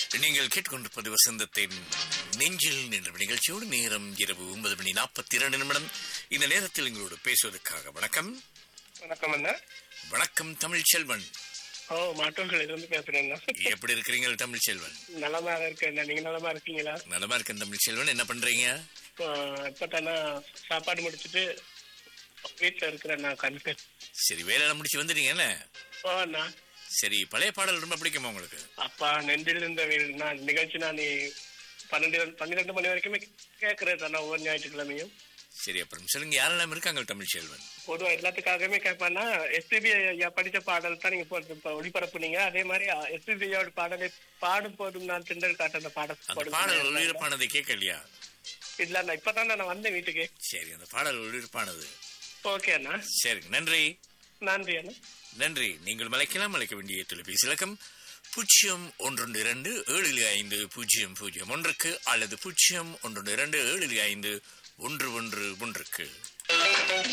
நீங்கள் கேட்டுக்கொண்டிருப்பது வசந்தத்தின் நெஞ்சில் நின்ற நிகழ்ச்சியோடு நேரம் இரவு ஒன்பது மணி நாற்பத்தி இரண்டு நிமிடம் இந்த நேரத்தில் எங்களோடு பேசுவதற்காக வணக்கம் வணக்கம் அண்ணா வணக்கம் தமிழ் செல்வன் ஓ மாட்டோர்கள் இருந்து பேசுறேன் எப்படி இருக்கிறீங்க தமிழ் செல்வன் நலமா இருக்கேன் நீங்க நலமா இருக்கீங்களா நலமா இருக்கேன் தமிழ் செல்வன் என்ன பண்றீங்க இப்பதானா சாப்பாடு முடிச்சிட்டு வீட்டுல இருக்கிறேன் நான் கணக்கு சரி வேலையில முடிச்சு வந்துட்டீங்க என்ன ஓ அண்ணா சரி பழைய பாடல் ரொம்ப பிடிக்குமா உங்களுக்கு அப்பா நெஞ்சில் இருந்த வீடு நான் நிகழ்ச்சி நான் நீ பன்னெண்டு பன்னிரெண்டு மணி வரைக்குமே கேட்கறது அண்ணா ஒவ்வொரு ஞாயிற்றுக்கிழமையும் சரி அப்புறம் சொல்லுங்க யாரெல்லாம் இருக்காங்க தமிழ் செல்வன் பொதுவா எல்லாத்துக்காகவே கேட்பான்னா எஸ்பிபி ஐயா படிச்ச பாடல் தான் நீங்க போட்டு இப்ப ஒளிபரப்புனீங்க அதே மாதிரி எஸ்பிபி ஐயாவோட பாடலை பாடும் போதும் நான் திண்டல் காட்ட அந்த பாடல் அந்த போடுங்க. பாடல் ஒளிபரப்பானதை கேட்கலையா இல்ல அண்ணா இப்பதான் நான் வந்தேன் வீட்டுக்கு சரி அந்த பாடல் ஒளிபரப்பானது ஓகே அண்ணா சரி நன்றி நன்றி அண்ணா நன்றி நீங்கள் மலைக்கலாம் மலைக்க வேண்டிய தொலைபேசி இலக்கம் பூஜ்ஜியம் ஒன்று இரண்டு ஏழு ஐந்து பூஜ்ஜியம் பூஜ்ஜியம் ஒன்றுக்கு அல்லது பூஜ்ஜியம் ஒன்று இரண்டு ஏழு ஐந்து ஒன்று ஒன்று ஒன்றுக்கு